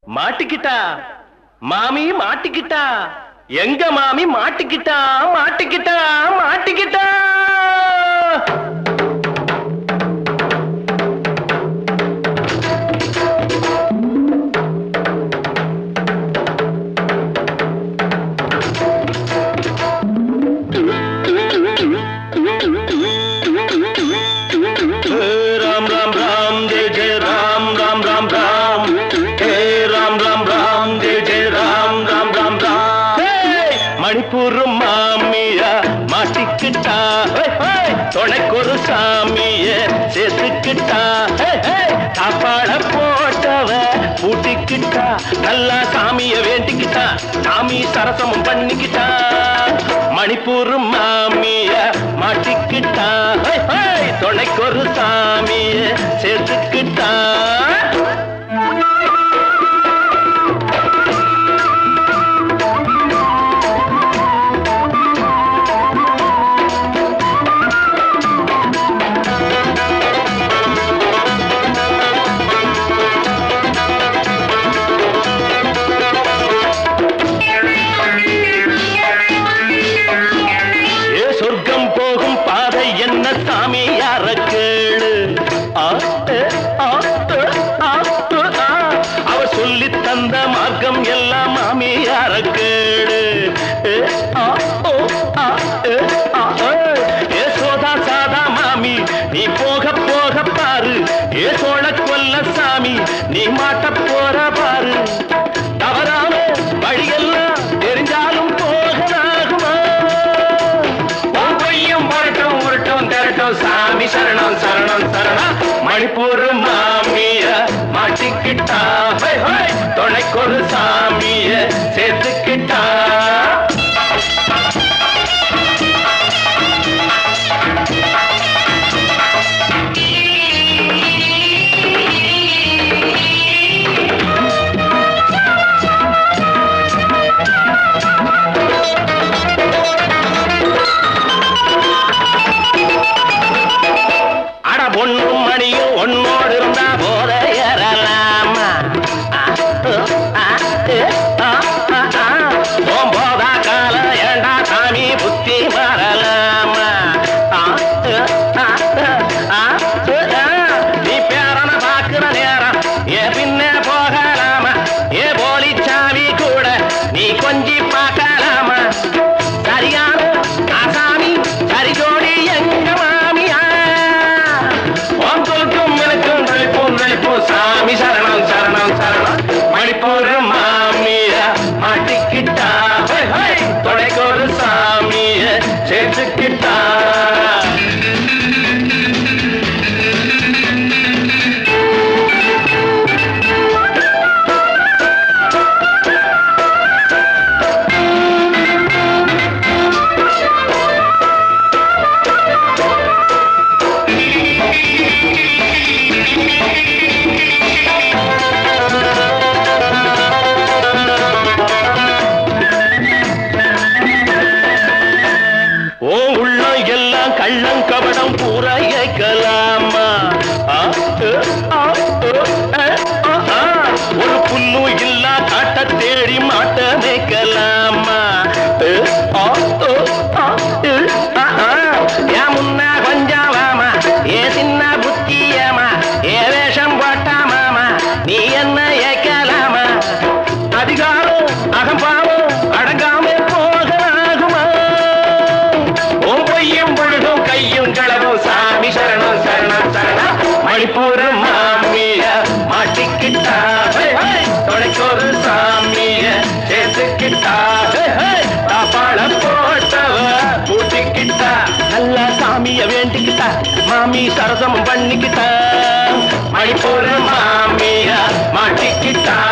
மாட்டிக்கிட்டா மாமி மாட்டிக்கிட்டா எங்க மாமி மாட்டிக்கிட்டா மாட்டிக்கிட்டா மாட்டிக்கிட்டா ராம் ராம் ராம் ஜெய ஜெய ராம் ராம் ராம் ராம் ஹே ராம் ராம் ராம் ஜெய ஜெய ராம் ராம் ராம் ராம் ஹே! மணிப்பூர் மாமியா மாட்டிக்கிட்டா ஹே, ஹே! துணைக்கொரு சாமிய சேர்த்துக்கிட்டா ஹே, ஹே! சாப்பாட போட்டவ பூட்டிக்கிட்டா நல்லா சாமிய வேண்டிக்கிட்டா சாமி சரசமும் பண்ணிக்கிட்டா மணிப்பூர் மாமிய மாட்டிக்கிட்டா ஹே, ஹே! துணைக்கொரு சாமிய சேர்த்துக்கிட்டா ஏ சொர்க்கம் போகும் பாதை என்ன சாமி யார கேளு ஆ, ஏ, ஆ, ஏ, ஆ, ஏ, ஆ. அவ சொல்லி தந்த மார்க்கம் எல்லாம் மாமி யார கேளு ஏ, ஆ, ஓ, ஆ, ஏ, ஆ, ஏ. ஏ சோதா சாதா மாமி நீ போக போக பாரு ஏ சோழ கொல்ல சாமி நீ மாட்ட போற பாரு தவறாம வழியெல்லாம் தெரிஞ்சாலும் போகலாகுமா பொய்யும் புரட்டும் உருட்டும் திரட்டும் சாமி சரணம் சரணம் சரணம் மணிப்பூர் மாமிய மாட்டிக்கிட்டா ஹை, ஹை, துணைக்கொரு சாமிய சேர்த்துக்கிட்டா அட பொண்ணும் மணியும் ஒன்னோடு இருந்தா போத ஏறலாமா ஆ, உ, ஆ, உ, ஆ, ஆ, ஆ. உன் போதா காலம் ஏண்டா சாமி புத்தி மாறலாமா ஆ, உ, ஆ, உ, ஆ, உ, ஆ. நீ பேரன பாக்குற நேரம் ஏ பின்ன போகலாமா ஏ போலி சாமி கூட நீ கொஞ்சி பார்க்கலாமா சரியான ஆசாமி சரி ஜோடி எங்க மாமியா ஒன்றுக்கும் எனக்கும் தளிப்பும் தளிப்பும் சாமி சரணம் சரணம் சரணம் மணிப்பூர் மாமிய மாட்டிக்கிட்டா ஹை, ஹை, தொலைக்கு ஒரு சாமிய சேர்த்துக்கிட்டா ஓ உள்ளம் எல்லாம் கள்ளம் கபடம் பூரா ஏக்கலாமா ஆ, உ, ஆ, உ, அ, ஆ, ஆ. ஒரு புல்லும் இல்லா காட்ட தேடி மாட்ட மேய்க்கலாமா உ, ஆ, உ, ஆ, உ, ஆ, ஆ. ஏன் முன்னா கொஞ்சம் வாமா ஏ சின்ன புத்தியமா ஏ வேஷம் போட்டா மாமா நீ என்ன ஏக்கலாமா அதிகாரம் அகம்பாவம் அடங்காம போகலாகுமா உன் பொய்யும் பொழுதும் கையும் களவும் சாமி சரணம் சரணம் சரணம் மணிப்பூர் மாமிய மாட்டிக்கிட்டா ஹே, ஹே. தொலைக்கொரு சாமிய சேர்த்துக்கிட்டா ஹே, ஹே. தாப்பாள போட்டவ கூட்டிக்கிட்டா நல்ல சாமிய வேண்டிக்கிட்டா மாமி சரசம் பண்ணிக்கிட்டா மணிப்பூர் மாமிய மாட்டிக்கிட்டா